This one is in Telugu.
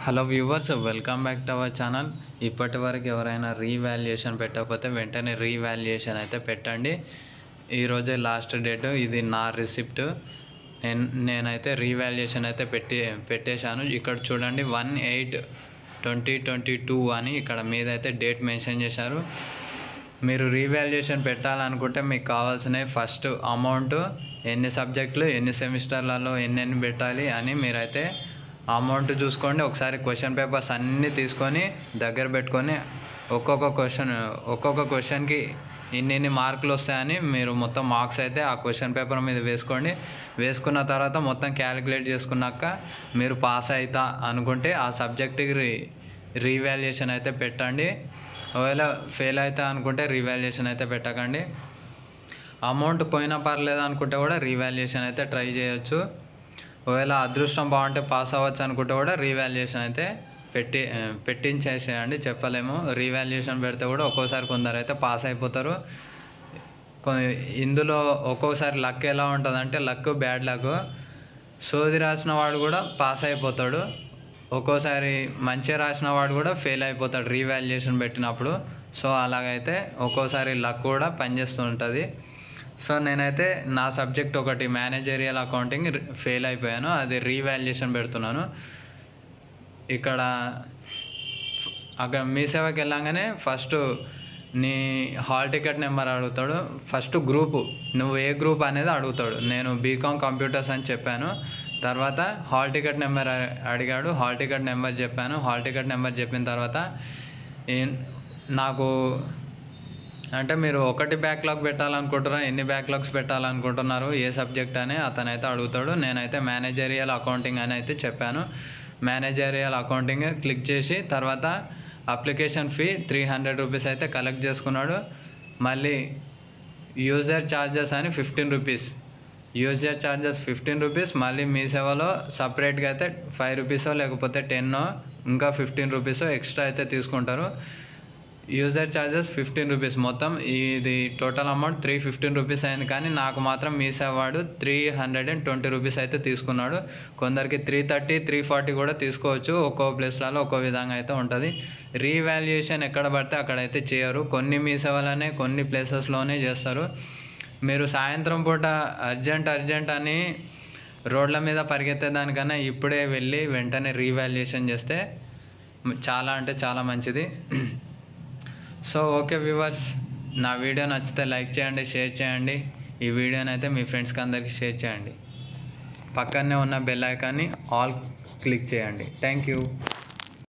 hello viewers welcome back to our channel ఇప్పటి వరకు ఎవరైనా రీవాల్యుయేషన్ పెట్టకపోతే వెంటనే రీవాల్యుయేషన్ అయితే పెట్టండి ఈరోజే లాస్ట్ డేట్ ఇది నా రిసిప్ట్ నేను నేనైతే రీవాల్యుయేషన్ అయితే పెట్టి పెట్టేశాను ఇక్కడ చూడండి one eight twenty twenty two అని ఇక్కడ మీద అయితే డేట్ మెన్షన్ చేశారు మీరు రీవాల్యుయేషన్ పెట్టాలనుకుంటే మీకు కావాల్సినవి ఫస్ట్ అమౌంట్ ఎన్ని సబ్జెక్టులు ఎన్ని సెమిస్టర్లలో ఎన్నెన్ని పెట్టాలి అని మీరైతే అమౌంట్ చూసుకోండి ఒకసారి క్వశ్చన్ పేపర్స్ అన్నీ తీసుకొని దగ్గర పెట్టుకొని ఒక్కొక్క క్వశ్చన్ ఒక్కొక్క క్వశ్చన్కి ఇన్ని ఇన్ని మార్కులు వస్తాయని మీరు మొత్తం మార్క్స్ అయితే ఆ క్వశ్చన్ పేపర్ మీద వేసుకోండి వేసుకున్న తర్వాత మొత్తం క్యాలిక్యులేట్ చేసుకున్నాక మీరు పాస్ అవుతా అనుకుంటే ఆ సబ్జెక్ట్కి రీ రీవాల్యుయేషన్ అయితే పెట్టండి ఒకవేళ ఫెయిల్ అవుతా అనుకుంటే రీవాల్యుయేషన్ అయితే పెట్టకండి అమౌంట్ పోయినా పర్లేదు అనుకుంటే కూడా రీవాల్యుయేషన్ అయితే ట్రై చేయొచ్చు ఒకవేళ అదృష్టం బాగుంటే పాస్ అవ్వచ్చు అనుకుంటే కూడా రీవాల్యుయేషన్ అయితే పెట్టి ఆ, పెట్టించేసేయండి చెప్పలేము రీవాల్యుయేషన్ పెడితే కూడా ఒక్కోసారి కొందరు అయితే పాస్ అయిపోతారు కొ- ఇందులో ఒక్కోసారి లక్ ఎలా ఉంటుంది అంటే లక్ బ్యాడ్ లక్ సోది రాసిన వాడు కూడా పాస్ అయిపోతాడు ఒక్కోసారి మంచిగా రాసిన వాడు కూడా ఫెయిల్ అయిపోతాడు రీవాల్యుయేషన్ పెట్టినప్పుడు సో అలాగైతే ఒక్కోసారి లక్ కూడా పనిచేస్తూ ఉంటుంది సో నేనైతే నా సబ్జెక్ట్ ఒకటి మేనేజరియల్ అకౌంటింగ్ ఫెయిల్ అయిపోయాను అది రీవాల్యుయేషన్ పెడుతున్నాను ఇక్కడ అక్కడ మీ సేవకి వెళ్ళంగానే ఫస్ట్ నీ హాల్ టికెట్ నెంబర్ అడుగుతాడు ఫస్ట్ గ్రూపు నువ్వు ఏ గ్రూప్ అనేది అడుగుతాడు నేను బీకామ్ కంప్యూటర్స్ అని చెప్పాను తర్వాత హాల్ టికెట్ నెంబర్ అ- అడిగాడు హాల్ టికెట్ నెంబర్ చెప్పాను హాల్ టికెట్ నెంబర్ చెప్పిన తర్వాత ఏం- నాకు అంటే మీరు ఒకటి బ్యాక్లాగ్ పెట్టాలనుకుంటారా ఎన్ని బ్యాక్లాగ్స్ పెట్టాలనుకుంటున్నారు ఏ సబ్జెక్ట్ అని అతనైతే అడుగుతాడు నేనైతే మేనేజరియల్ అకౌంటింగ్ అని అయితే చెప్పాను మేనేజరియల్ అకౌంటింగ్ క్లిక్ చేసి తర్వాత application fee three hundred rupees అయితే కలెక్ట్ చేసుకున్నాడు మళ్ళీ యూజర్ ఛార్జెస్ అని fifteen rupees user charges fifteen rupees మళ్ళీ మీ సేవలో సపరేట్గా అయితే ఫైవ్ రూపీసో లేకపోతే టెన్నో ఇంకా ఫిఫ్టీన్ రూపీసో ఎక్స్ట్రా అయితే తీసుకుంటారు యూజర్ ఛార్జెస్ ఫిఫ్టీన్ రూపీస్ మొత్తం ఇది total amount three fifteen rupees అయింది కానీ నాకు మాత్రం మీ సేవాడు three hundred and twenty rupees అయితే తీసుకున్నాడు కొందరికి త్రీ థర్టీ త్రీ ఫార్టీ కూడా తీసుకోవచ్చు ఒక్కో ప్లేస్లలో ఒక్కో విధంగా అయితే ఉంటుంది రీవాల్యుయేషన్ ఎక్కడ పడితే అక్కడైతే చేయరు కొన్ని మీ సేవలనే కొన్ని ప్లేసెస్లోనే చేస్తారు మీరు సాయంత్రం పూట అర్జెంట్ అర్జెంట్ అని రోడ్ల మీద పరిగెత్తే దానికన్నా ఇప్పుడే వెళ్ళి వెంటనే రీవాల్యుయేషన్ చేస్తే చాలా అంటే చాలా మంచిది సో ఓకే వ్యూవర్స్ నా వీడియో నచ్చితే లైక్ చేయండి షేర్ చేయండి ఈ వీడియోని అయితే మీ ఫ్రెండ్స్కి అందరికీ షేర్ చేయండి పక్కనే ఉన్న బెల్ ఐకాన్ని ఆల్ క్లిక్ చేయండి థ్యాంక్ యూ